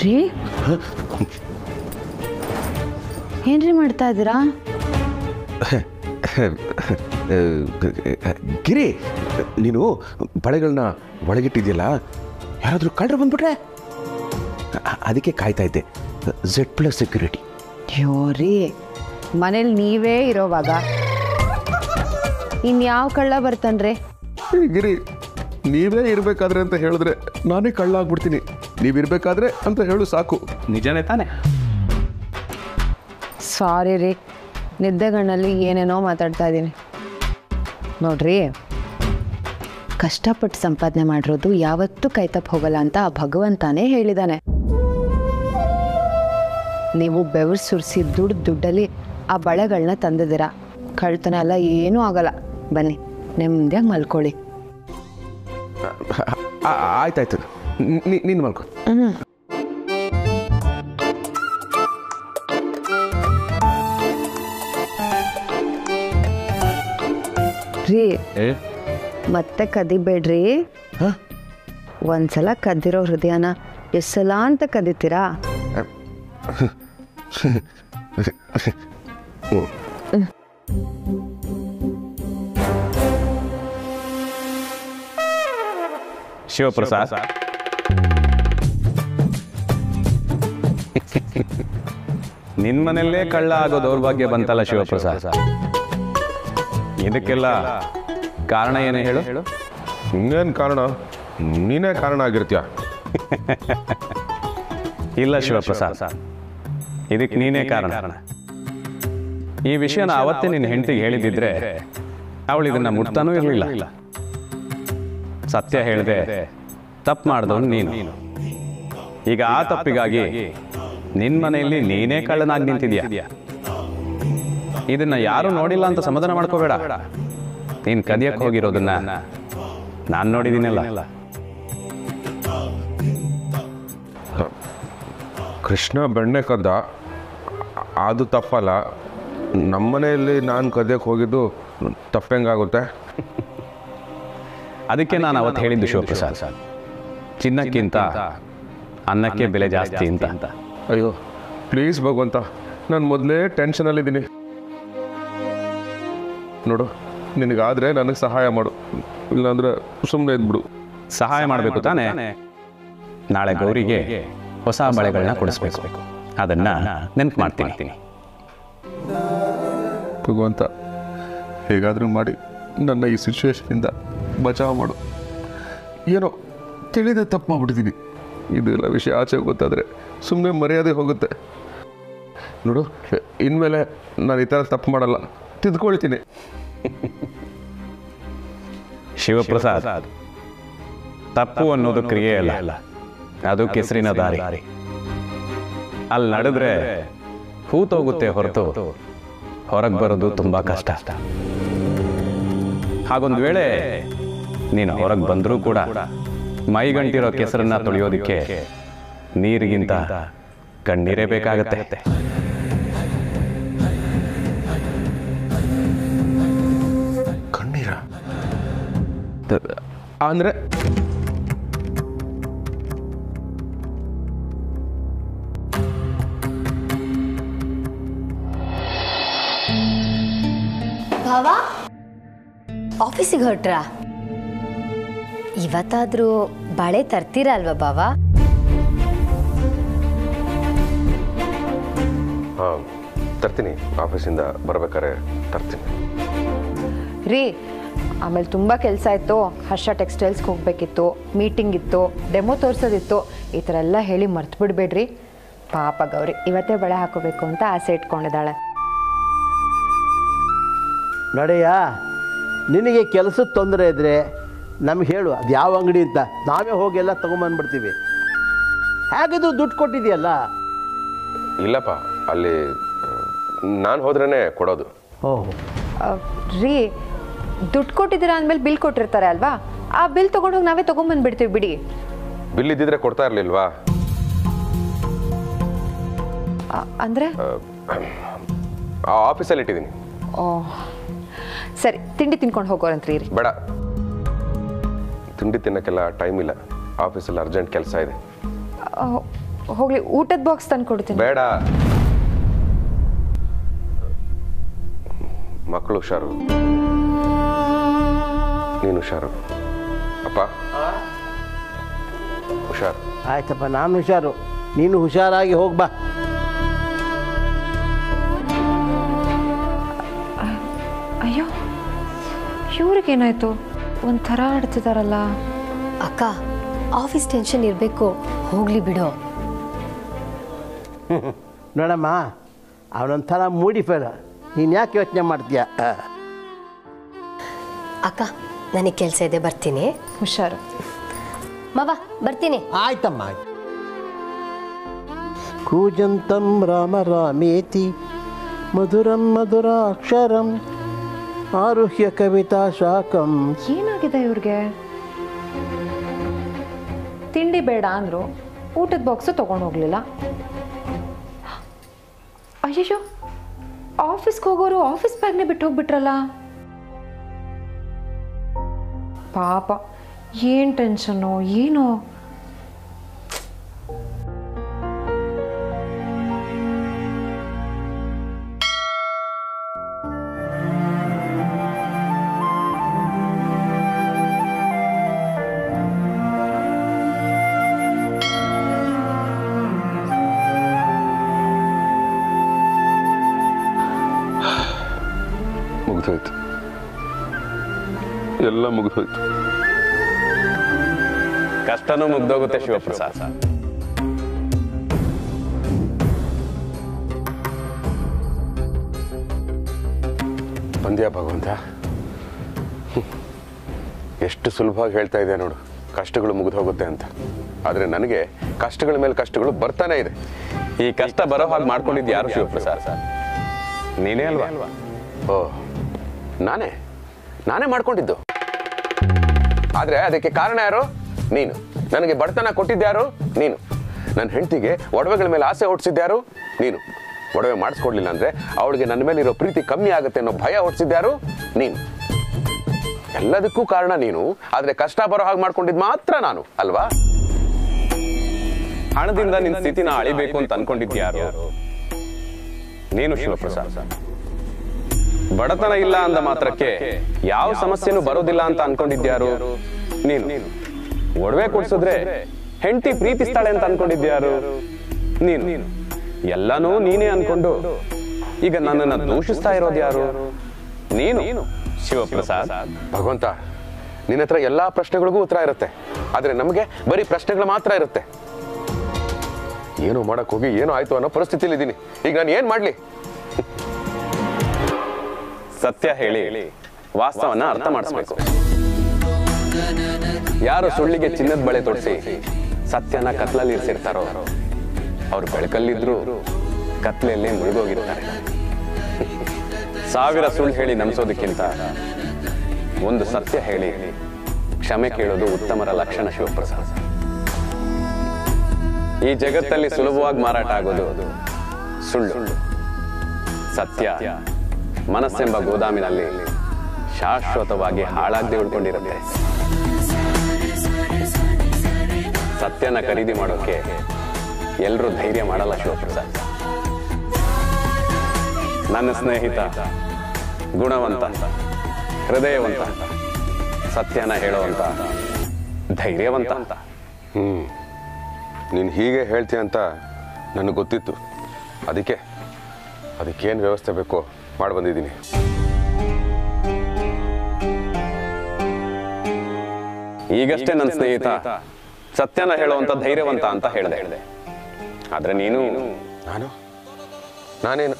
ರೀ ಏನ್ರಿ ಮಾಡ್ತಾ ಇದ್ದೀರಾ ಗಿರಿ ನೀನು ಬಳೆಗಳನ್ನ ಒಳಗಿಟ್ಟಿದ್ಯಲ್ಲ ಯಾರಾದರೂ ಕಳ್ಳರು ಬಂದ್ಬಿಟ್ರೆ ಅ- ಅದಕ್ಕೆ ಕಾಯ್ತಾ ಇದ್ದೆ ಝೆಡ್ ಪ್ಲಸ್ ಸೆಕ್ಯೂರಿಟಿ ಅಯ್ಯೋ ರೀ ಮನೇಲಿ ನೀವೇ ಇರೋವಾಗ ಇನ್ಯಾವ ಕಳ್ಳ ಬರ್ತಾನ್ರಿ ಗಿರಿ ನೀವೇ ಇರಬೇಕಾದ್ರೆ ಅಂತ ಹೇಳಿದ್ರೆ ನಾನೇ ಕಳ್ಳ ಆಗ್ಬಿಡ್ತೀನಿ ನೀವಿರ್ಬೇಕಾದ್ರೆ ಅಂತ ಹೇಳು ಸಾಕು ನಿಜನೇ ತಾನೆ ಸಾರಿ ರೀ ನಿದ್ದೆಗಣ್ಣಲ್ಲಿ ಏನೇನೋ ಮಾತಾಡ್ತಾ ಇದ್ದೀನಿ ನೋಡ್ರಿ ಕಷ್ಟಪಟ್ಟು ಸಂಪಾದನೆ ಮಾಡಿರೋದು ಯಾವತ್ತೂ ಕೈತಪ್ಪ ಹೋಗಲ್ಲ ಅಂತ ಆ ಭಗವಂತಾನೇ ಹೇಳಿದಾನೆ ನೀವು ಬೆವರು ಸುರಿಸಿ ದುಡ್ಡು ದುಡ್ಡಲ್ಲಿ ಆ ಬಳೆಗಳನ್ನ ತಂದಿದ್ದೀರಾ ಕಳ್ತನ ಎಲ್ಲ ಏನೂ ಆಗಲ್ಲ ಬನ್ನಿ ನೆಮ್ಮದಿಯಾಗಿ ಮಲ್ಕೊಳ್ಳಿ ಆ- ಆಯ್ತಾಯ್ತು ನೀ- ನೀನು ಮಲ್ಕೊ ರೀ ಏ ಮತ್ತೆ ಕದಿಬೇಡ್ರಿ ಒಂದ್ಸಲ ಕದ್ದಿರೋ ಹೃದಯನ ಎಷ್ಟು ಸಲ ಅಂತ ಕದಿತೀರಾ ಶಿವಪ್ರಸಾದ್ ನಿನ್ ಮನೆಯಲ್ಲೇ ಕಳ್ಳ ಆಗೋ ದೌರ್ಭಾಗ್ಯ ಬಂತಲ್ಲ ಶಿವಪ್ರಸಾದ್ ಇದಕ್ಕೆಲ್ಲ ಕಾರಣ ಏನು ಹೇಳು ಹೇಳು ಇನ್ನೇನು ಕಾರಣ ನೀನೇ ಕಾರಣ ಆಗಿರ್ತೀಯ ಇಲ್ಲ ಶಿವಪ್ರಸಾದ್ ಇದಕ್ಕೆ ನೀನೇ ಕಾರಣ ಈ ವಿಷಯನ ಅವತ್ತೇ ನಿನ್ನ ಹೆಂಡತಿಗೆ ಹೇಳಿದಿದ್ರೆ ಅವಳು ಇದನ್ನ ಮುಟ್ತಾನೂ ಇರಲಿಲ್ಲ ಸತ್ಯ ಹೇಳಿದೆ ತಪ್ಪು ಮಾಡಿದವನು ನೀನು ಈಗ ಆ ತಪ್ಪಿಗಾಗಿ ನಿನ್ನ ಮನೆಯಲ್ಲಿ ನೀನೇ ಕಳ್ಳನಾಗಿ ನಿಂತಿದ್ಯಾ ಇದನ್ನ ಯಾರು ನೋಡಿಲ್ಲ ಅಂತ ಸಮಾಧಾನ ಮಾಡ್ಕೋಬೇಡ ನೀನ್ ಕದಿಯಕ್ಕೆ ಹೋಗಿರೋದನ್ನ ನಾನು ನೋಡಿದ್ದೀನಲ್ಲ ಕೃಷ್ಣ ಬೆಣ್ಣೆ ಕದ್ದ ಅದು ತಪ್ಪಲ್ಲ ನಮ್ಮನೆಯಲ್ಲಿ ನಾನು ಕದಿಯಕ್ಕೆ ಹೋಗಿದ್ದು ತಪ್ಪೆಂಗಾಗುತ್ತೆ ಅದಕ್ಕೆ ನಾನು ಅವತ್ತು ಹೇಳಿದ್ದು ಶಿವಪ್ರಸಾದ್ ಚಿನ್ನಕ್ಕಿಂತ ಅನ್ನಕ್ಕೆ ಬೆಲೆ ಜಾಸ್ತಿ ಅಂತ ಅಯ್ಯೋ ಪ್ಲೀಸ್ ಭಗವಂತ ನಾನು ಮೊದಲೇ ಟೆನ್ಷನಲ್ಲಿದ್ದೀನಿ ನೋಡು ನಿನಗಾದ್ರೆ ನನಗೆ ಸಹಾಯ ಮಾಡು ಇಲ್ಲಾಂದ್ರೆ ಸುಮ್ಮನೆ ಇದ್ಬಿಡು ಸಹಾಯ ಮಾಡಬೇಕು ತಾನೇ ನಾಳೆ ಗೌರಿಗೆ ಹೊಸ ಬಳೆಗಳನ್ನ ಕೊಡಿಸ್ಬೇಕು ಅದನ್ನ ನೆನ್ಪು ಮಾಡ್ತೀನಿ ಭಗವಂತ ಹೇಗಾದರೂ ಮಾಡಿ ನನ್ನ ಈ ಸಿಚುವೇಶನಿಂದ ಬಚಾವ್ ಮಾಡು ಏನೋ ತಿಳಿದೆ ತಪ್ಪು ಮಾಡ್ಬಿಟ್ಟಿದ್ದೀನಿ ಇದೆಲ್ಲ ವಿಷಯ ಆಚೆ ಗೊತ್ತಾದರೆ ಸುಮ್ಮನೆ ಮರ್ಯಾದೆ ಹೋಗುತ್ತೆ ನೋಡು ಇನ್ಮೇಲೆ ನಾನು ಈ ಥರ ತಪ್ಪು ಮಾಡಲ್ಲ ತಿದ್ಕೊಳ್ತೀನಿ ಶಿವಪ್ರಸಾದ್ ತಪ್ಪು ಅನ್ನೋದು ಕ್ರಿಯೆ ಅಲ್ಲ ಅದು ಕೆಸರಿನ ದಾರಿ ಅಲ್ಲಿ ನಡೆದ್ರೆ ಹೂತೋಗುತ್ತೆ ಹೊರತು ಹೊರಗೆ ಬರೋದು ತುಂಬಾ ಕಷ್ಟ ಹಾಗೊಂದು ವೇಳೆ ನೀನು ಹೊರಗೆ ಬಂದರೂ ಕೂಡ ಮೈಗಂಟಿರೋ ಕೆಸರನ್ನ ತೊಳೆಯೋದಕ್ಕೆ ನೀರಿಗಿಂತ ಕಣ್ಣೀರೇ ಬೇಕಾಗತ್ತೆ ಕಣ್ಣೀರ ಅಂದರೆ ಭಾವ ಆಫೀಸಿಗೆ ಹೊರಟ್ರಾ ಇವತ್ತಾದ್ರೂ ಬಳೆ ತರ್ತೀರಾ ಅಲ್ವಾ ಭಾವ ಹಾಂ ತರ್ತೀನಿ ಆಫೀಸಿಂದ ಬರ್ಬೇಕಾದ್ರೆ ತರ್ತೀನಿ ರೀ ಆಮೇಲೆ ತುಂಬ ಕೆಲಸ ಇತ್ತು ಹರ್ಷ ಟೆಕ್ಸ್ಟೈಲ್ಸ್ಗೆ ಹೋಗಬೇಕಿತ್ತು ಮೀಟಿಂಗ್ ಇತ್ತು ಡೆಮೋ ತೋರಿಸೋದಿತ್ತು ಈ ಥರ ಎಲ್ಲ ಹೇಳಿ ಮರ್ತು ಬಿಡಬೇಡ್ರಿ ಪಾಪ ಗೌರಿ ಇವತ್ತೇ ಬಳೆ ಹಾಕೋಬೇಕು ಅಂತ ಆಸೆ ಇಟ್ಕೊಂಡಿದ್ದಾಳೆ ನಡೆಯ ನಿನಗೆ ಕೆಲಸದ ತೊಂದರೆ ಇದ್ದರೆ ನಮ್ಗೆ ಹೇಳು ಅದು ಯಾವ ಅಂಗಡಿ ಅಂತ ನಾವೇ ಹೋಗಿ ಎಲ್ಲ ತೊಗೊಂಬಂದ್ಬಿಡ್ತೀವಿ ಹೇಗಿದ್ರು ದುಡ್ಡು ಕೊಟ್ಟಿದೆಯಲ್ಲ ಇಲ್ಲಪ್ಪ ಅಲ್ಲಿ ನಾನು ಹೋದ್ರೇ ಕೊಡೋದು ಓಹ್ ಆ, ರೀ ದುಡ್ಡು ಕೊಟ್ಟಿದ್ದೀರಾ ಅಂದಮೇಲೆ ಬಿಲ್ ಕೊಟ್ಟಿರ್ತಾರೆ ಅಲ್ವಾ ಆ ಬಿಲ್ ತೊಗೊಂಡೋಗಿ ನಾವೇ ತೊಗೊಂಬಂದ್ಬಿಡ್ತೀವಿ ಬಿಡಿ ಬಿಲ್ ಇದ್ದಿದ್ರೆ ಕೊಡ್ತಾ ಇರಲಿಲ್ವಾ ಆ, ಅಂದರೆ ಆ ಆಫೀಸಲ್ಲಿ ಇಟ್ಟಿದ್ದೀನಿ ಓ ಸರಿ ತಿಂಡಿ ತಿನ್ಕೊಂಡು ಹೋಗೋರಂತ್ರಿ ರೀ ಬೇಡ ತಿಂಡಿ ತಿನ್ನೋಕ್ಕೆಲ್ಲ ಟೈಮ್ ಇಲ್ಲ ಆಫೀಸಲ್ಲಿ ಅರ್ಜೆಂಟ್ ಕೆಲಸ ಇದೆ ಆ, ಹೋಗ್ಲಿ ಊಟದ ಬಾಕ್ಸ್ ತಂದು ಕೊಡ್ತೀನಿ ಬೇಡ ಮಕ್ಕಳು ಹುಷಾರು ನೀನು ಹುಷಾರು ಅಪ್ಪ ಹುಷಾರು ಆಯ್ತಪ್ಪ ನಾನು ಹುಷಾರು ನೀನು ಹುಷಾರಾಗಿ ಹೋಗ್ಬಾ ಅಯ್ಯೋ ಇವ್ರಿಗೇನಾಯ್ತು ಒಂಥರ ಆಡ್ತಿದಾರಲ್ಲ ಅಕ್ಕ ಆಫೀಸ್ ಟೆನ್ಷನ್ ಇರಬೇಕು ಹೋಗ್ಲಿ ಬಿಡು ನೋಡಮ್ಮ ಅವನೊಂಥರ ಮೂಡಿ ಫೇಲ್ ನೀನು ಯಾಕೆ ಯೋಚನೆ ಮಾಡ್ತೀಯ ಆ. ಅಕ್ಕ ನನಗೆ ಕೆಲಸ ಇದೆ ಬರ್ತೀನಿ ಹುಷಾರು ಮಾವ ಬರ್ತೀನಿ ಆಯ್ತಮ್ಮ ಆಯ್ತು ಕೂಜಂತಂ ರಾಮ ರಾಮೇತಿ ಮಧುರಂ ಮಧುರಾಕ್ಷರಂ ಆರುಹ್ಯ ಕವಿತಾ ಶಾಕಂ ಏನಾಗಿದೆ ಇವ್ರಿಗೆ ತಿಂಡಿ ಬೇಡ ಅಂದ್ರು ಊಟದ ಬಾಕ್ಸು ತಗೊಂಡು ಹೋಗ್ಲಿಲ್ಲ ಅಯ್ಯಯ್ಯೋ ಆಫೀಸ್ಗೆ ಹೋಗೋರು ಆಫೀಸ್ ಬ್ಯಾಗ್ನೇ ಬಿಟ್ಟು ಹೋಗ್ಬಿಟ್ರಲ್ಲ ಪಾಪ ಏನ್ ಟೆನ್ಷನ್ನು ಏನೋ ಮುಗಿದೋಯ್ತು ಎಲ್ಲ ಮುಗಿದೋಯ್ತು ಕಷ್ಟನೂ ಮುಗ್ದೋಗುತ್ತೆ ಶಿವಪ್ರಸಾದ್ ಬಂದ್ಯಾ ಭಗವಂತ ಹ್ಮ್. ಎಷ್ಟು ಸುಲಭವಾಗಿ ಹೇಳ್ತಾ ಇದೆ ನೋಡು ಕಷ್ಟಗಳು ಮುಗಿದು ಹೋಗುತ್ತೆ ಅಂತ ಆದರೆ ನನಗೆ ಕಷ್ಟಗಳ ಮೇಲೆ ಕಷ್ಟಗಳು ಬರ್ತಾನೆ ಇದೆ ಈ ಕಷ್ಟ ಬರೋ ಹಾಗೆ ಮಾಡ್ಕೊಂಡಿದ್ದು ಯಾರು ಶಿವಪ್ರಸಾದ್ ನೀನೇ ಅಲ್ವಾ ಓ ನಾನೇ ನಾನೇ ಮಾಡ್ಕೊಂಡಿದ್ದು ಆದರೆ ಅದಕ್ಕೆ ಕಾರಣ ಯಾರು ನೀನು ನನಗೆ ಬಡತನ ಕೊಟ್ಟಿದ್ದ್ಯಾರು ನೀನು ನನ್ನ ಹೆಂಡತಿಗೆ ಒಡವೆಗಳ ಮೇಲೆ ಆಸೆ ಹುಟ್ಟಿಸಿದ್ಯಾರು ನೀನು ಒಡವೆ ಮಾಡಿಸ್ಕೊಡ್ಲಿಲ್ಲ ಅಂದ್ರೆ ಅವಳಿಗೆ ನನ್ನ ಮೇಲೆ ಇರೋ ಪ್ರೀತಿ ಕಮ್ಮಿ ಆಗುತ್ತೆ ಅನ್ನೋ ಭಯ ಹುಟ್ಟಿಸಿದ್ಯಾರು ನೀನು ಎಲ್ಲದಕ್ಕೂ ಕಾರಣ ನೀನು ಆದರೆ ಕಷ್ಟ ಬರೋ ಹಾಗೆ ಮಾಡ್ಕೊಂಡಿದ್ದು ಮಾತ್ರ ನಾನು ಅಲ್ವಾ ಹಣದಿಂದ ನಿನ್ನ ಸ್ಥಿತಿನ ಅಳಿಬೇಕು ಅಂತ ಅನ್ಕೊಂಡಿದ್ಯಾರು ನೀನು ಶಿವಪ್ರಸಾದ್ ಬಡತನ ಇಲ್ಲ ಅಂದ ಮಾತ್ರಕ್ಕೆ ಯಾವ ಸಮಸ್ಯೆನೂ ಬರೋದಿಲ್ಲ ಅಂತ ಅನ್ಕೊಂಡಿದ್ಯಾರು ನೀನು ಒಡವೆ ಕೊಡ್ಸಿದ್ರೆ ಹೆಂಡತಿ ಪ್ರೀತಿಸ್ತಾಳೆ ಅಂತ ಅನ್ಕೊಂಡಿದ್ಯಾರು ನೀನು ಎಲ್ಲನೂ ನೀನೇ ಅನ್ಕೊಂಡು ಈಗ ನನ್ನನ್ನ ದೂಷಿಸ್ತಾ ಇರೋದು ಯಾರು ನೀನು ಶಿವಪ್ರಸಾದ್ ಭಗವಂತ ನಿನ್ನ ಹತ್ರ ಎಲ್ಲಾ ಪ್ರಶ್ನೆಗಳಿಗೂ ಉತ್ತರ ಇರುತ್ತೆ ಆದರೆ ನಮಗೆ ಬರೀ ಪ್ರಶ್ನೆಗಳು ಮಾತ್ರ ಇರುತ್ತೆ ಏನೋ ಮಾಡಕ್ ಹೋಗಿ ಏನೋ ಆಯ್ತು ಅನ್ನೋ ಪರಿಸ್ಥಿತಿಲಿ ಇದ್ದೀನಿ ಈಗ ನಾನು ಏನ್ ಮಾಡ್ಲಿ ಸತ್ಯ ಹೇಳಿ ವಾಸ್ತವನ ಅರ್ಥ ಮಾಡಿಸ್ಬೇಕು ಯಾರು ಸುಳ್ಳಿಗೆ ಚಿನ್ನದ ಬಳೆ ತೊಡಿಸಿ ಸತ್ಯನ ಕತ್ಲಲ್ಲಿ ಇರಿಸಿರ್ತಾರೋ ಅವ್ರು ಬೆಳಕಲ್ಲಿದ್ರು ಕತ್ಲೆಯಲ್ಲೇ ಮುಳುಗೋಗಿರ್ತಾರೆ ಸಾವಿರ ಸುಳ್ಳು ಹೇಳಿ ನಂಬಿಸೋದಕ್ಕಿಂತ ಒಂದು ಸತ್ಯ ಹೇಳಿ ಕ್ಷಮೆ ಕೇಳೋದು ಉತ್ತಮರ ಲಕ್ಷಣ ಶಿವಪ್ರಸಾದ್ ಈ ಜಗತ್ತಲ್ಲಿ ಸುಲಭವಾಗಿ ಮಾರಾಟ ಆಗೋದು ಸುಳ್ಳು ಸತ್ಯ ಮನಸ್ಸೆಂಬ ಗೋದಾಮಿನಲ್ಲಿ ಶಾಶ್ವತವಾಗಿ ಹಾಳಾಗದೆ ಉಳ್ಕೊಂಡಿರುತ್ತೆ ಸತ್ಯನ ಖರೀದಿ ಮಾಡೋಕೆ ಎಲ್ಲರೂ ಧೈರ್ಯ ಮಾಡಲ್ಲ ಶಿವಪ್ರಸಾದ್ ನನ್ನ ಸ್ನೇಹಿತ ಗುಣವಂತ ಹೃದಯವಂತ ಸತ್ಯನ ಹೇಳುವಂತ ಧೈರ್ಯವಂತ ಅಂತ ಹ್ಮ್ ನೀನು ಹೀಗೆ ಹೇಳ್ತೀಯ ಅಂತ ನನಗೆ ಗೊತ್ತಿತ್ತು ಅದಕ್ಕೆ ಅದಕ್ಕೇನು ವ್ಯವಸ್ಥೆ ಬೇಕೋ ಮಾಡಿ ಬಂದಿದ್ದೀನಿ ಈಗಷ್ಟೇ ನನ್ನ ಸ್ನೇಹಿತ ಸತ್ಯನ ಹೇಳುವಂತ ಧೈರ್ಯವಂತ ಅಂತ ಹೇಳಿದೆ ಆದ್ರೆ ನೀನು ನಾನು ನಾನೇನು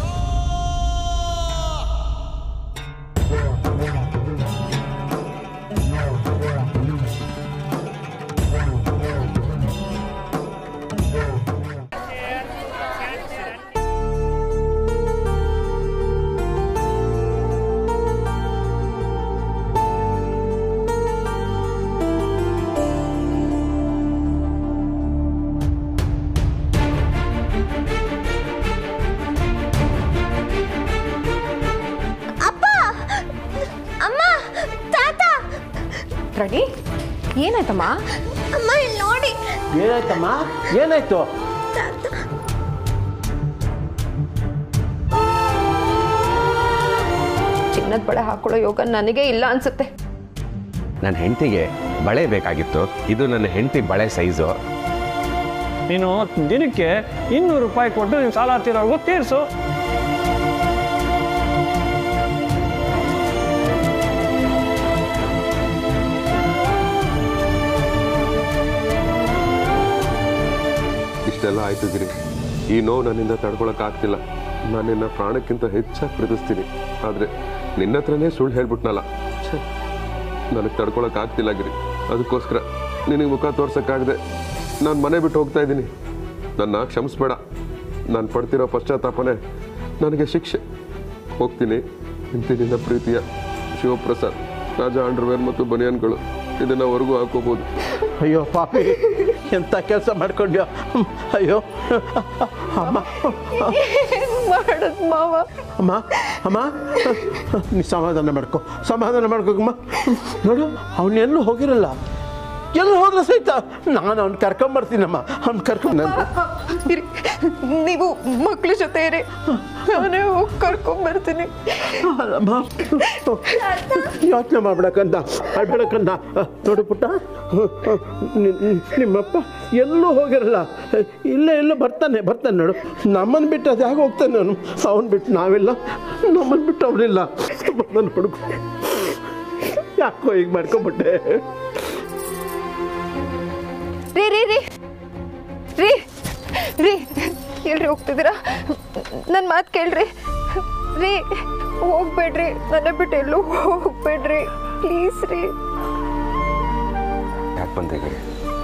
ಅಮ್ಮ ತಾತ ರೆಡಿ ಏನಾಯ್ತಮ್ಮ ಅಮ್ಮ ಇಲ್ಲಿ ನೋಡಿ ಏನಾಯ್ತಮ್ಮ ಏನಾಯ್ತು ಚಿನ್ನದ ಬಳೆ ಹಾಕೊಳ್ಳೋ ಯೋಗ ನನಗೆ ಇಲ್ಲ ಅನ್ಸುತ್ತೆ ನನ್ನ ಹೆಂಡತಿಗೆ ಬಳೆ ಬೇಕಾಗಿತ್ತು ಇದು ನನ್ನ ಹೆಂಡತಿ ಬಳೆ ಸೈಜು ನೀನು ದಿನಕ್ಕೆ ಇನ್ನೂರು ರೂಪಾಯಿ ಕೊಟ್ಟು ನೀನು ಸಾಲ ತೀರೋರ್ಗು ತೀರಿಸು ಇಷ್ಟೆಲ್ಲ ಆಯ್ತು ಗಿರಿ ಈ ನೋವು ನನ್ನಿಂದ ತಡ್ಕೊಳಕ್ಕಾಗ್ತಿಲ್ಲ ನಾನು ನಿನ್ನ ಪ್ರಾಣಕ್ಕಿಂತ ಹೆಚ್ಚಾಗಿ ಪ್ರೀತಿಸ್ತೀನಿ ಆದರೆ ನಿನ್ನ ಹತ್ರನೇ ಸುಳ್ಳು ಹೇಳ್ಬಿಟ್ನಲ್ಲ ಛೆ, ನನಗೆ ತಡ್ಕೊಳಕ್ಕಾಗ್ತಿಲ್ಲ ಗಿರಿ ಅದಕ್ಕೋಸ್ಕರ ನಿನಗೆ ಮುಖ ತೋರ್ಸೋಕ್ಕಾಗದೆ ನಾನು ಮನೆ ಬಿಟ್ಟು ಹೋಗ್ತಾ ಇದ್ದೀನಿ ನನ್ನ ಕ್ಷಮಿಸ್ಬೇಡ ನಾನು ಪಡ್ತಿರೋ ಪಶ್ಚಾತ್ತಾಪನೆ ನನಗೆ ಶಿಕ್ಷೆ ಹೋಗ್ತೀನಿ ಇಂತಿನಿಂದ ಪ್ರೀತಿಯ ಶಿವಪ್ರಸಾದ್ ರಾಜಾ ಅಂಡರ್ವೇರ್ ಮತ್ತು ಬನಿಯನ್ಗಳು ಇದನ್ನ ಹೊರಗೂ ಹಾಕೋಬೋದು ಅಯ್ಯೋ ಪಾಪಿ ಎಂಥ ಕೆಲಸ ಮಾಡ್ಕೊಂಡ್ಯೋ ಅಯ್ಯೋ ಅಮ್ಮ ಮಾಡದ್ ಮಾವ ಅಮ್ಮ ಅಮ್ಮ ನೀ ಸಮಾಧಾನ ಮಾಡ್ಕೊ ಸಮಾಧಾನ ಮಾಡ್ಕೋಗಮ್ಮ ನೋಡು ಅವನೆಲ್ಲೂ ಹೋಗಿರಲ್ಲ ಎಲ್ಲೂ ಹೋದ್ರೆ ಸಹಿತ ನಾನು ಅವ್ನು ಕರ್ಕೊಂಬರ್ತೀನಮ್ಮ ಅವ್ನು ಕರ್ಕೊಂಡು ಇರಿ ನೀವು ಮಕ್ಳ ಜೊತೆ ಇರಿ ನಾನೇ ಹೋಗಿ ಕರ್ಕೊಂಬರ್ತೀನಿ ಅಲ್ಲಮ್ಮ ಯೋಚನೆ ಮಾಡ್ಬೇಡಕ್ಕಂತ ಅಳ್ಬೇಡಕ್ಕಂತ ನೋಡು ಪುಟ್ಟ ನಿ- ನಿ- ನಿಮ್ಮಪ್ಪ ಎಲ್ಲೂ ಹೋಗಿರಲ್ಲ ಇಲ್ಲೇ ಎಲ್ಲೋ ಬರ್ತಾನೆ ಬರ್ತಾನೆ ನೋಡು ನಮ್ಮನ್ನು ಬಿಟ್ಟು ಅದು ಹೇಗೆ ಹೋಗ್ತಾನೆ ಅವನು ಅವನು ಬಿಟ್ಟು ನಾವೆಲ್ಲ ನಮ್ಮನ್ನು ಬಿಟ್ಟು ಅವನಿಲ್ಲ ಸಮಾಧಾನ ಪಡ್ಕೊ ಯಾಕೋ ಈಗ ಮಾಡ್ಕೊಂಬಿಟ್ಟೆ ರೀ ರೀ ರೀ ರೀ ರೀ ಎಲ್ರಿ ಹೋಗ್ತಿದ್ದೀರಾ ನನ್ನ ಮಾತು ಕೇಳ್ರಿ ರೀ ಹೋಗ್ಬೇಡ್ರಿ ನನ್ನ ಬಿಟ್ಟು ಎಲ್ಲೂ ಹೋಗ್ಬೇಡ್ರಿ ಪ್ಲೀಸ್ ರೀ ಯಾಕೆ ಬಂದೆ ಗಿರಿ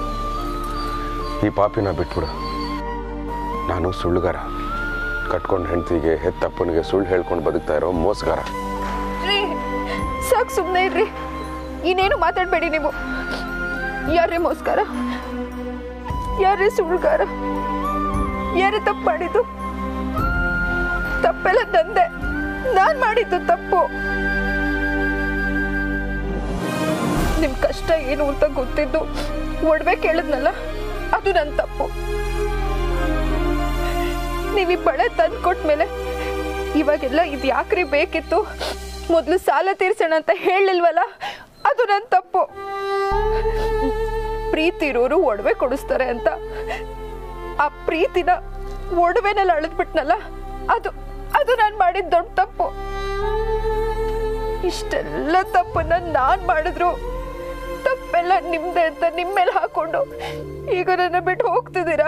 ಈ ಪಾಪಿನ ಬಿಟ್ಬಿಡು ನಾನು ಸುಳ್ಳುಗಾರ ಕಟ್ಕೊಂಡು ಹೆಂಡತಿಗೆ ಹೆತ್ತಪ್ಪನಿಗೆ ಸುಳ್ಳು ಹೇಳ್ಕೊಂಡು ಬದುಕ್ತಾ ಇರೋ ಮೋಸಗಾರ ರೀ ಸಾಕು ಸುಮ್ಮನೆ ಇರ್ರಿ ಇನ್ನೇನು ಮಾತಾಡಬೇಡಿ ನೀವು ಯಾರೇ ಮೋಸ್ಕಾರ ಯಾರೇ ಸುಳ್ಗಾರ ಯಾರೇ ತಪ್ಪು ಮಾಡಿದ್ದು ತಪ್ಪೆಲ್ಲ ನಂದೆ ನಾನ್ ಮಾಡಿದ್ದು ತಪ್ಪು ನಿಮ್ ಕಷ್ಟ ಏನು ಅಂತ ಗೊತ್ತಿದ್ದು ಒಡವೆ ಕೇಳಿದ್ನಲ್ಲ ಅದು ನನ್ನ ತಪ್ಪು ನೀವ್ ಈ ಬಳೆ ತಂದ್ಕೊಟ್ಮೇಲೆ ಇವಾಗೆಲ್ಲ ಇದು ಯಾಕ್ರಿ ಬೇಕಿತ್ತು ಮೊದಲು ಸಾಲ ತೀರ್ಸೋಣ ಅಂತ ಹೇಳಿಲ್ವಲ್ಲ ಅದು ನನ್ನ ತಪ್ಪು ಪ್ರೀತಿ ಇರೋರು ಒಡವೆ ಕೊಡಿಸ್ತಾರೆ ಅಂತ ಆ ಪ್ರೀತಿನ ಒಡವೆನಲ್ಲಿ ಅಳೆದ್ಬಿಟ್ನಲ್ಲ ಅದು ಅದು ನಾನು ಮಾಡಿದ ದೊಡ್ಡ ತಪ್ಪು ಇಷ್ಟೆಲ್ಲ ತಪ್ಪನ್ನ ನಾನ್ ಮಾಡಿದ್ರು ತಪ್ಪೆಲ್ಲ ನಿಮ್ದೆ ಅಂತ ನಿಮ್ಮ ಮೇಲೆ ಹಾಕೊಂಡು ಈಗ ನನ್ನ ಬಿಟ್ಟು ಹೋಗ್ತಿದ್ದೀರಾ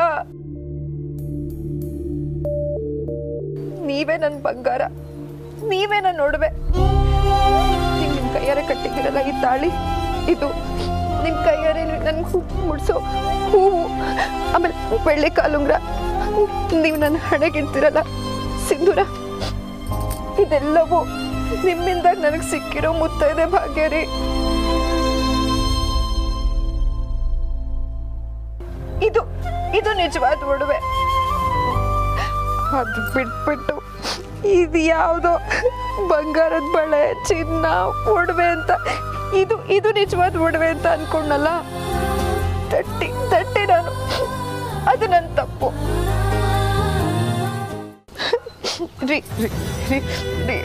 ನೀವೇ ನನ್ನ ಬಂಗಾರ ನೀವೇ ನನ್ನ ಒಡವೆ ಈಗ ನಿಮ್ಮ ಕೈಯಾರೆ ಕಟ್ಟಿದ್ದೀರಲ್ಲ ಈ ತಾಳಿ ಇದು ನಿಮ್ಮ ಕೈಯಾರೆ ನನ್ಗೆ ಹೂ ಮುಡ್ಸೋ ಹೂವು ಆಮೇಲೆ ಬೆಳ್ಳಿ ಕಾಲುಂಗ್ರ ನೀವು ನನ್ನ ಹಣೆಗಿಡ್ತೀರಲ್ಲ ಸಿಂಧೂರ ಇದೆಲ್ಲವೂ ನಿಮ್ಮಿಂದ ನನಗೆ ಸಿಕ್ಕಿರೋ ಮುತ್ತೈದೆ ಭಾಗ್ಯ ರೀ ಇದು ಇದು ನಿಜವಾದ ಒಡವೆ ಅದು ಬಿಟ್ಬಿಟ್ಟು ಇದು ಯಾವುದೋ ಬಂಗಾರದ ಬಳೆ ಚಿನ್ನ ಒಡವೆ ಅಂತ ಇದು ಇದು ನಿಜವಾದ ಒಡವೆ ಅಂತ ಅನ್ಕೊಂಡಲ್ಲ ತಟ್ಟಿ ತಟ್ಟಿ ನಾನು ಅದು ನನ್ನ ತಪ್ಪು ರೀ ರೀ ರೀ ರೀ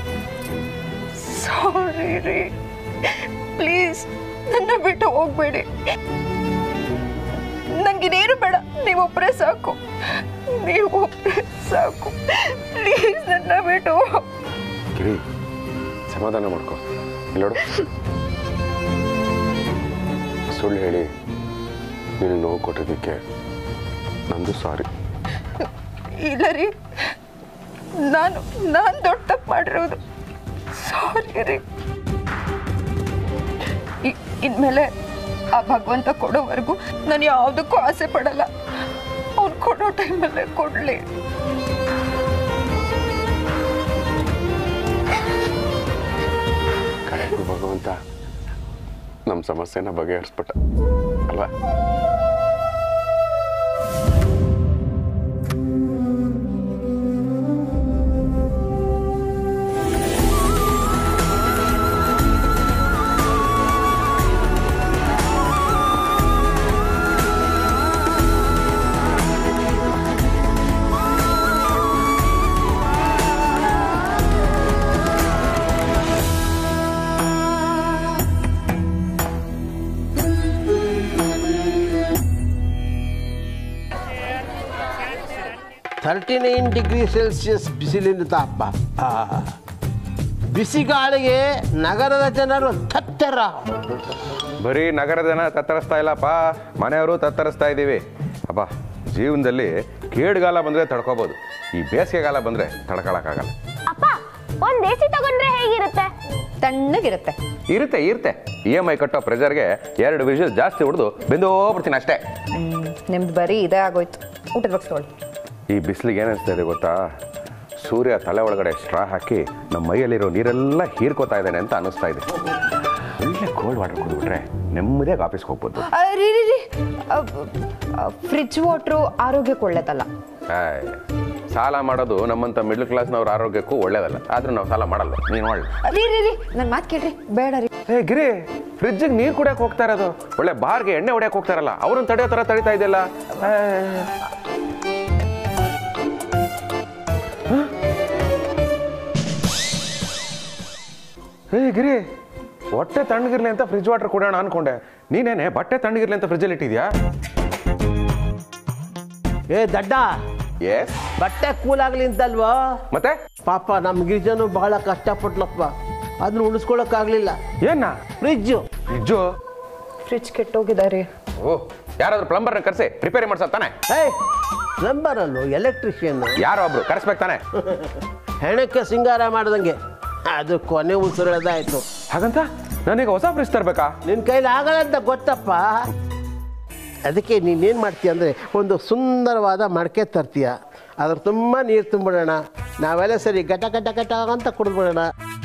ಸಾರಿ ರೀ ಪ್ಲೀಸ್ ನನ್ನ ಬಿಟ್ಟು ಹೋಗ್ಬೇಡಿ ನಂಗಿನೇನು ಬೇಡ ನೀವೊಬ್ಬರೇ ಸಾಕು ನೀವೊಬ್ಬರೇ ಸಾಕು ಪ್ಲೀಸ್ ನನ್ನ ಬಿಟ್ಟು ಹೋಗ್- ಗಿರಿ ಸಮಾಧಾನ ಮಾಡ್ಕೊ ಇಲ್ಲೋಡು ಸುಳ್ಳು ಹೇಳಿ ನೀನು ನೋವು ಕೊಟ್ಟಿದ್ದಕ್ಕೆ ನಂದು ಸಾರಿ ಇಲ್ಲ ರೀ ನಾನು ನಾನು ದೊಡ್ಡ ತಪ್ಪು ಮಾಡಿರೋದು ಸಾರಿ ರೀ ಇ- ಇನ್ಮೇಲೆ ಆ ಭಗವಂತ ಕೊಡೋವರೆಗೂ ನಾನು ಯಾವುದಕ್ಕೂ ಆಸೆ ಪಡಲ್ಲ ಅವ್ನು ಕೊಡೋ ಟೈಮಲ್ಲೇ ಕೊಡಲಿ ಕಡೆಗೂ ಭಗವಂತ ನಮ್ಮ ಸಮಸ್ಯೆನ ಬಗೆಹರಿಸ್ಬಿಟ್ಟ ಅಲ್ವಾ ಥರ್ಟಿ ನೈನ್ ಡಿಗ್ರಿ ಸೆಲ್ಸಿಯಸ್ ಬಿಸಿಲಿನ ತಾಪ ಆ, ಬಿಸಿಗಾಳಿಗೆ ನಗರದ ಜನರು ತತ್ತರ ಬರೀ ನಗರ ಜನ ತತ್ತರಿಸ್ತಾ ಇಲ್ಲಪ್ಪ ಮನೆಯವರು ತತ್ತರಿಸ್ತಾ ಇದ್ದೀವಿ ಅಪ್ಪ ಜೀವನದಲ್ಲಿ ಕೇಡುಗಾಲ ಬಂದರೆ ತಡ್ಕೋಬೋದು ಈ ಬೇಸಿಗೆಗಾಲ ಬಂದರೆ ತಡ್ಕೊಳಕ್ಕಾಗಲ್ಲ ಅಪ್ಪ ಒಂದ್ ಎಸಿ ತಗೊಂಡ್ರೆ ಹೇಗಿರುತ್ತೆ ತಣ್ಣಗಿರುತ್ತೆ ಇರುತ್ತೆ ಇರುತ್ತೆ ಇ ಎಮ್ ಐ ಕಟ್ಟೋ ಪ್ರೆಷರ್ಗೆ ಎರಡು ವಿಷಲ್ ಜಾಸ್ತಿ ಹೊಡೆದು ಬೆಂದೋಗ್ಬಿಡ್ತೀನಿ ಅಷ್ಟೇ ನಿಮ್ದು ಬರೀ ಇದೇ ಆಗೋಯ್ತು ಊಟದ ಬಗ್ಗೆ ತೊಗೊಳ್ಳಿ ಈ ಬಿಸಿಲಿಗೆ ಏನಿಸ್ತಾ ಇದೆ ಗೊತ್ತಾ ಸೂರ್ಯ ತಲೆ ಒಳಗಡೆ ಸ್ಟ್ರಾ ಹಾಕಿ ನಮ್ಮ ಮೈಯಲ್ಲಿರೋ ನೀರೆಲ್ಲ ಹೀರ್ಕೋತಾ ಇದ್ದಾನೆ ಅಂತ ಅನ್ನಿಸ್ತಾ ಇದೆ ಒಳ್ಳೆ ಕೋಲ್ಡ್ ವಾಟರ್ ಕುಡಿದ್ಬಿಟ್ರೆ ನೆಮ್ಮದಿಯಾಗಿ ಆಫೀಸ್ಗೆ ಹೋಗ್ಬೋದು ಆ, ರೀ ರೀ ರೀ ಫ್ರಿಜ್ ವಾಟ್ರು ಆರೋಗ್ಯಕ್ಕೆ ಒಳ್ಳೇದಲ್ಲ ಆಯ್, ಸಾಲ ಮಾಡೋದು ನಮ್ಮಂಥ ಮಿಡ್ಲ್ ಕ್ಲಾಸ್ನವ್ರ ಆರೋಗ್ಯಕ್ಕೂ ಒಳ್ಳೇದಲ್ಲ ಆದ್ರೂ ನಾವು ಸಾಲ ಮಾಡಲ್ಲ ನೀನು ಒಳ್ಳೆ ರೀ ರೀ ರೀ ನನ್ನ ಮಾತು ಕೇಳ್ರಿ ಬೇಡ ರೀ ಏ ಗಿರಿ ಫ್ರಿಜ್ಜಿಗೆ ನೀರು ಕುಡಿಯಕ್ಕೆ ಹೋಗ್ತಾ ಇರೋದು ಒಳ್ಳೆ ಬಾರ್ಗೆ ಎಣ್ಣೆ ಹೊಡ್ಯಕ್ಕೆ ಹೋಗ್ತಾರಲ್ಲ ಅವ್ರನ್ನ ತಡೆಯೋ ಥರ ತಡಿತಾ ಇದೆಯಲ್ಲ ಏ ಗಿರಿ ಹೊಟ್ಟೆ ತಣ್ಣಗಿರ್ಲಿ ಅಂತ ಫ್ರಿಜ್ ವಾಟರ್ ಕುಡಿಯೋಣ ಅನ್ಕೊಂಡೆ ನೀನೇನೆ ಬಟ್ಟೆ ತಣ್ಣಗಿರ್ಲಿ ಅಂತ ಫ್ರಿಜ್ಜಲ್ಲಿ ಇಟ್ಟಿದ್ಯಾ ಏ ದಡ್ಡ ಎಸ್ ಬಟ್ಟೆ ಕೂಲಾಗ್ಲಿ ಅಂತಲ್ವಾ ಮತ್ತೆ ಪಾಪ ನಮ್ಮ ಗಿರಿಜನು ಬಹಳ ಕಷ್ಟಪಟ್ಲಪ್ಪ ಅದನ್ನ ಉಳಿಸ್ಕೊಳಕ್ಕಾಗ್ಲಿಲ್ಲ ಏನ ಫ್ರಿಜ್ಜು ಫ್ರಿಜ್ಜು ಫ್ರಿಜ್ ಕೆಟ್ಟೋಗಿದ್ದಾರೆ ಓ ಯಾರಾದ್ರೂ ಪ್ಲಂಬರ್ನ ಕರೆಸಿ ರಿಪೇರಿ ಮಾಡ್ಸೋದ್ ತಾನೆ ಏಯ್ ಪ್ಲಂಬರಲ್ಲು ಎಲೆಕ್ಟ್ರಿಷಿಯನ್ ಯಾರೋ ಒಬ್ರು ಕರೆಸ್ಬೇಕು ತಾನೆ ಹೆಣಕ್ಕೆ ಸಿಂಗಾರ ಮಾಡ್ದಂಗೆ ಅದು ಕೊನೆ ಉಸಿರದಾಯ್ತು ಹಾಗಂತ ನಾನೀಗ ಹೊಸ ಫ್ರಿಜ್ ತರಬೇಕಾ ನಿನ್ನ ಕೈಲಿ ಆಗಲ್ಲ ಅಂತ ಗೊತ್ತಪ್ಪ ಅದಕ್ಕೆ ನೀನೇನು ಮಾಡ್ತೀಯ ಅಂದರೆ ಒಂದು ಸುಂದರವಾದ ಮಡಕೆ ತರ್ತೀಯ ಅದ್ರ ತುಂಬ ನೀರು ತುಂಬಿಡೋಣ ನಾವೆಲ್ಲ ಸರಿ ಗಟ ಗಟ ಗಟ ಅಂತ ಕುಡಿದ್ಬಿಡೋಣ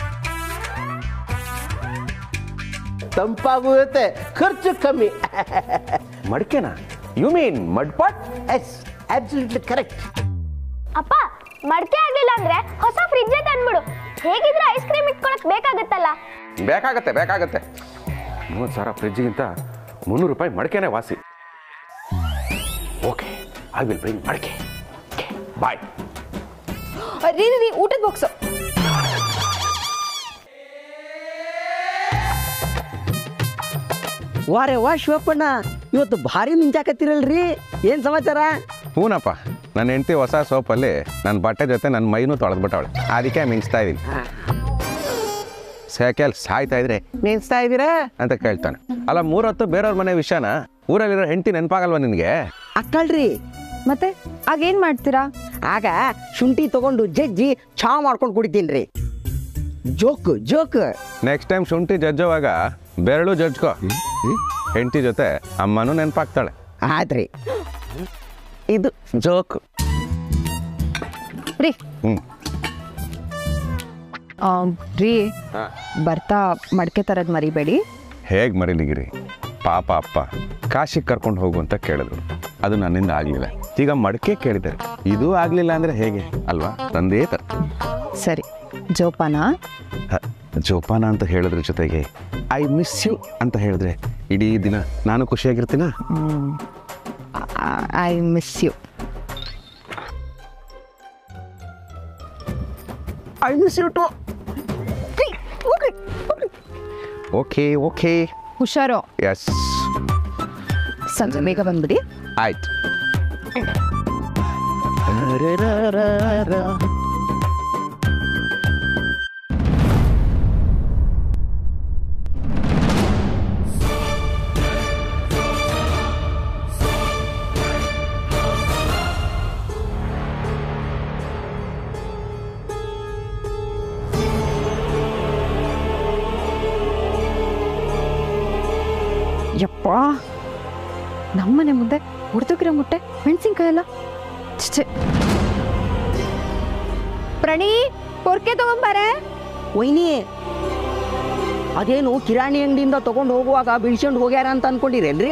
ತಂಪಾಗುತ್ತೆ ಖರ್ಚು ಕಮ್ಮಿ ಮಡಿಕೆನಾ you mean mud pot yes absolutely correct ಅಪ್ಪ ಮಡ್ಕೆ ಆಗ್ಲಿಲ್ಲ ಅಂದ್ರೆ ಹೊಸ ಫ್ರಿಜ್ಜೇ ತಂದ್ಬಿಡು ಹೇಗಿದ್ರೆ ಐಸ್ ಕ್ರೀಮ್ ಇಟ್ಕೊಳಕ್ ಬೇಕಾಗತ್ತಲ್ಲ ಬೇಕಾಗತ್ತೆ ಬೇಕಾಗತ್ತೆ ಮೂವತ್ತು ಸಾವಿರ ಫ್ರಿಜ್ಗಿಂತ ಮುನ್ನೂರು ರೂಪಾಯಿ ಮಡಿಕೆನೇ ವಾಸಿ ಓಕೆ ಐ ವಿಲ್ ಬ್ರಿಂಗ್ ಮಡಿಕೆ ಬಾಯ್ ಆ, ರೀ ರೀ ರೀ ಊಟದ ಬಾಕ್ಸು ವಾರೆ ವಾ ಶಿವಪ್ಪಣ್ಣ ಇವತ್ತು ಭಾರಿ ಮಿಂಚಾಕತ್ತಿರಲ್ರಿ ಏನ್ ಸಮಾಚಾರ ಹೂನಪ್ಪ ನನ್ನ ಹೆಂಡತಿ ಹೊಸ ಸೋಪಲ್ಲಿ ನನ್ನ ಬಟ್ಟೆ ಜೊತೆ ನನ್ನ ಮೈನೂ ತೊಳೆದ್ಬಿಟ್ಟವಳೆ ಅದಕ್ಕೆ ಮಿಂಚ್ತಾ ಇದ್ದೀನಿ ಸೆಕೆಲ್ ಸಾಯ್ತಾ ಇದ್ರೆ ಮಿಂಚ್ತಾ ಇದ್ದೀರಾ ಅಂತ ಕೇಳ್ತಾನೆ ಅಲ್ಲ ಮೂರೊತ್ತು ಬೇರೆಯವ್ರ ಮನೆ ವಿಷಯನ ಊರಲ್ಲಿರೋ ಹೆಂಡತಿ ನೆನಪಾಗಲ್ವಾ ನಿನಗೆ ಅಕ್ಕಳ್ರಿ ಮತ್ತೆ ಆಗೇನ್ ಮಾಡ್ತೀರಾ ಆಗ ಶುಂಠಿ ತಗೊಂಡು ಜಜ್ಜಿ ಚಾ ಮಾಡ್ಕೊಂಡು ಕುಡಿತೀನಿ ಜೋಕ್ ಜೋಕ್ ನೆಕ್ಸ್ಟ್ ಟೈಮ್ ಶುಂಠಿ ಜಜ್ಜುವಾಗ ಬೆರಳು ಜಜ್ಕೋ ಹೆಂಡತಿ ಜೊತೆ ಅಮ್ಮನೂ ನೆನಪಾಗ್ತಾಳೆ ಆಯ್ತ್ರಿ ಇದು ಜೋಕ್ ರೀ ಹ್ಮ್ ಆ, ರೀ ಬರ್ತಾ ಮಡ್ಕೆ ತರದ್ ಮರಿಬೇಡಿ ಹೇಗೆ ಮರಿಲಿಗಿರಿ ಪಾಪ ಅಪ್ಪ ಕಾಶಿಗೆ ಕರ್ಕೊಂಡು ಹೋಗು ಅಂತ ಕೇಳಿದ್ರು ಅದು ನನ್ನಿಂದ ಆಗಲಿಲ್ಲ ಈಗ ಮಡಕೆ ಕೇಳಿದ್ದಾರೆ ಇದು ಆಗಲಿಲ್ಲ ಅಂದರೆ ಹೇಗೆ ಅಲ್ವಾ ತಂದೇ ತರ ಸರಿ ಜೋಪಾನ ಜೋಪಾನ ಅಂತ ಹೇಳಿದ್ರ ಜೊತೆಗೆ ಐ ಮಿಸ್ ಯು ಅಂತ ಹೇಳಿದ್ರೆ ಇಡೀ ದಿನ ನಾನು ಖುಷಿಯಾಗಿರ್ತೀನ I miss you I miss you too okay okay ಹುಷಾರು ಎಸ್ ಸಂಜೆ ಬೇಗ ಬಂದ್ಬಿಡಿ ಆಯ್ತು ಯಪ್ಪ ನಮ್ಮನೆ ಮುಂದೆ ಹುಡ್ತಕ್ರೆ ಮುಟ್ಟೆ ಮೆಣಸಿನ್ಕಾಯಿ ಎಲ್ಲ ಛೆ ಪ್ರಣಿ ಪೊರ್ಕೆ ತಗೊಂಬಾರೆ ವೈನಿ ಅದೇನು ಕಿರಾಣಿ ಅಂಗಡಿಯಿಂದ ತಗೊಂಡು ಹೋಗುವಾಗ ಬಿಳ್ಸ್ಕೊಂಡು ಹೋಗ್ಯಾರ ಅಂತ ಅನ್ಕೊಂಡಿರೇನ್ರಿ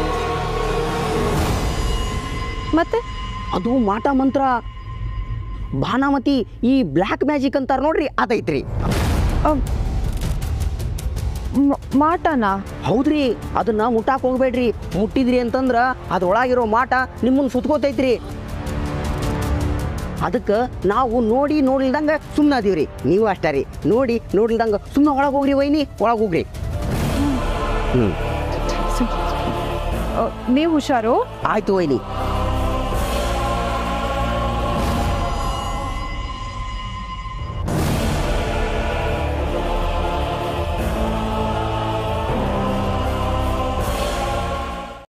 ಮತ್ತೆ ಅದು ಮಾಟ ಮಂತ್ರ ಭಾನಾಮತಿ ಈ ಬ್ಲ್ಯಾಕ್ ಮ್ಯಾಜಿಕ್ ಅಂತಾರ ನೋಡ್ರಿ ಅದೈತ್ರಿ ಅಮ್, ಮ- ಮಾಟನಾ ಹೌದ್ರಿ ಅದನ್ನ ಮುಟ್ಟಾಕ್ ಹೋಗ್ಬೇಡ್ರಿ ಮುಟ್ಟಿದ್ರಿ ಅಂತಂದ್ರ ಅದ್ರೊಳಗಿರೋ ಮಾಟ ನಿಮ್ಮನ್ನ ಸುತ್ಕೋತೈತ್ರಿ ಅದಕ್ಕೆ ನಾವು ನೋಡಿ ನೋಡಿಲ್ದಂಗ ಸುಮ್ಮನೆ ಅದೀವ್ರಿ ನೀವು ಅಷ್ಟೇ ರೀ ನೋಡಿ ನೋಡಿಲ್ದಂಗ ಸುಮ್ಮನೆ ಒಳಗೆ ಹೋಗ್ರಿ ವೈನಿ ಒಳಗೆ ಹೋಗ್ರಿ ನೀವು ಹುಷಾರು ಆಯ್ತು ವೈನಿ